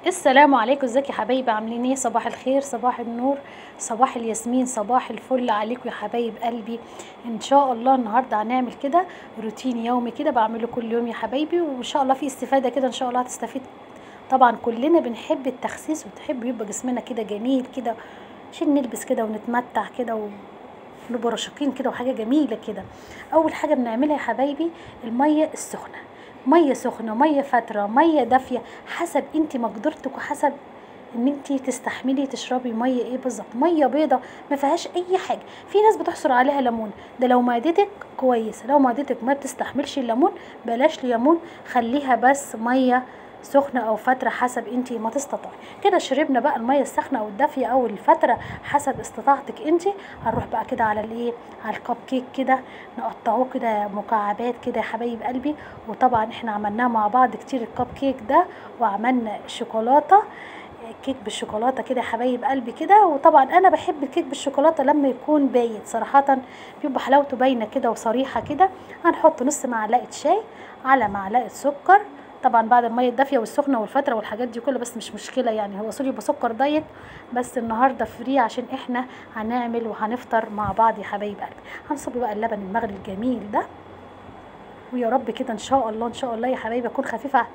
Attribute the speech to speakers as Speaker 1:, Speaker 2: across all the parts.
Speaker 1: السلام عليكم ازيك يا حبايبي عاملين ايه صباح الخير صباح النور صباح الياسمين صباح الفل عليكم يا حبايب قلبي ان شاء الله النهارده هنعمل كده روتين يومي كده بعمله كل يوم يا حبايبي وان شاء الله في استفاده كده ان شاء الله هتستفيد طبعا كلنا بنحب التخسيس وتحب يبقى جسمنا كده جميل كده عشان نلبس كده ونتمتع كده ونبقى رشيقين كده وحاجه جميله كده اول حاجه بنعملها يا حبايبي الميه السخنه ميه سخنه ميه فتره ميه دافيه حسب انت مقدرتك وحسب ان انت تستحملي تشربي ميه ايه بالظبط ميه بيضه ما فيهاش اي حاجه في ناس بتحصر عليها ليمون ده لو معدتك كويسه لو معدتك ما بتستحملش الليمون بلاش ليمون خليها بس ميه سخنه او فتره حسب انت ما تستطيعي كده شربنا بقى الميه السخنه او الدافيه او الفتره حسب استطاعتك انت هنروح بقى كده على الايه على الكب كيك كده نقطعوه كده مكعبات كده يا حبايب قلبي وطبعا احنا عملناه مع بعض كتير الكب كيك ده وعملنا شوكولاته كيك بالشوكولاته كده يا حبايب قلبي كده وطبعا انا بحب الكيك بالشوكولاته لما يكون بايت صراحه بيبقى حلاوته باينه كده وصريحه كده هنحط نص معلقه شاي على معلقه سكر طبعا بعد الميه الدافيه والسخنه والفتره والحاجات دي كلها بس مش مشكله يعني هو سوري بسكر دايت بس النهارده فري عشان احنا هنعمل وهنفطر مع بعض يا حبايب قلبي هنصب بقى اللبن المغلي الجميل ده ويا رب كده ان شاء الله ان شاء الله يا حبايبي اكون خفيفه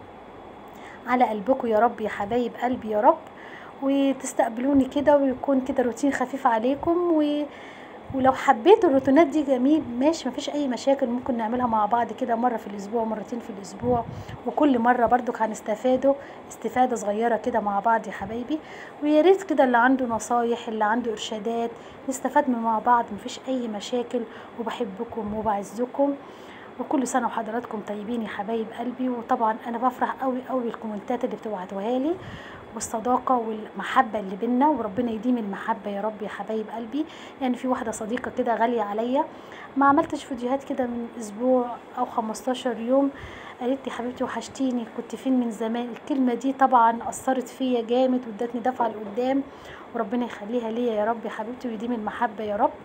Speaker 1: على قلبكم يا رب يا حبايب قلبي يا رب وتستقبلوني كده ويكون كده روتين خفيف عليكم و... ولو حبيتوا الروتينات دي جميل ماشي مفيش اي مشاكل ممكن نعملها مع بعض كده مره في الاسبوع مرتين في الاسبوع وكل مره برضك هنستفادوا استفاده صغيره كده مع بعض يا حبايبي ويا ريت كده اللي عنده نصايح اللي عنده ارشادات نستفاد من مع بعض مفيش اي مشاكل وبحبكم وبعزكم وكل سنه وحضراتكم طيبين يا حبايب قلبي وطبعا انا بفرح قوي قوي بالكومنتات اللي بتبعتوها لي والصداقة والمحبة اللي بينا وربنا يديم المحبة يا رب يا حبايب قلبي يعني في واحدة صديقة كده غالية عليا ما عملتش فيديوهات كده من أسبوع أو 15 يوم قالت لي حبيبتي وحشتيني كنت فين من زمان الكلمة دي طبعا أثرت فيا جامد وادتني دفعة لقدام وربنا يخليها ليا يا رب يا حبيبتي ويديم المحبة يا رب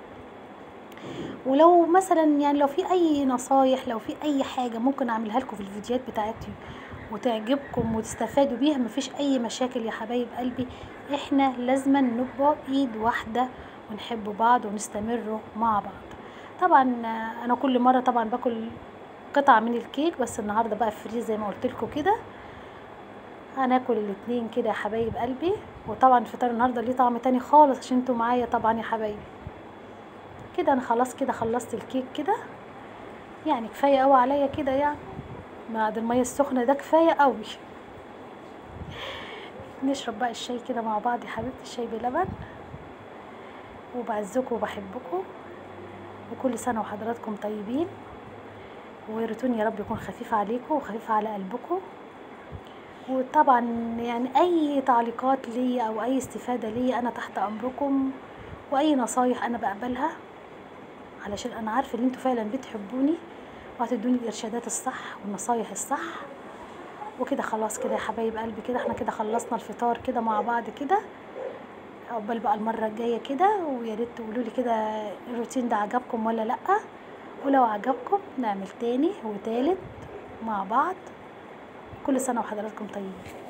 Speaker 1: ولو مثلا يعني لو في اي نصايح لو في اي حاجه ممكن اعملها لكم في الفيديوهات بتاعتي وتعجبكم وتستفادوا بيها مفيش اي مشاكل يا حبايب قلبي احنا لازما نبقى ايد واحده ونحب بعض ونستمروا مع بعض طبعا انا كل مره طبعا باكل قطعه من الكيك بس النهارده بقى فري زي ما قلت لكم كده هناكل الاتنين كده يا حبايب قلبي وطبعا الفطار النهارده ليه طعم تاني خالص عشان انتوا معايا طبعا يا حبايبي كده انا خلاص كده خلصت الكيك كده يعني كفايه قوي عليا كده يعني بعد الميه السخنه ده كفايه قوي نشرب بقى الشاي كده مع بعض يا حبيبتي الشاي بلبن وبعزكم وبحبكم وكل سنه وحضراتكم طيبين وياريتوني يا رب يكون خفيف عليكم وخفيف على قلبكم وطبعا يعني اي تعليقات ليا او اي استفاده ليا انا تحت امركم واي نصايح انا بقبلها علشان انا عارفه ان انتوا فعلا بتحبوني وهتدوني الارشادات الصح والنصايح الصح وكده خلاص كده يا حبايب قلبي كده احنا كده خلصنا الفطار كده مع بعض كده عقبال بقى المره الجايه كده ويا ريت تقولوا لي كده الروتين ده عجبكم ولا لا ولو عجبكم نعمل تاني وتالت مع بعض كل سنه وحضراتكم طيبين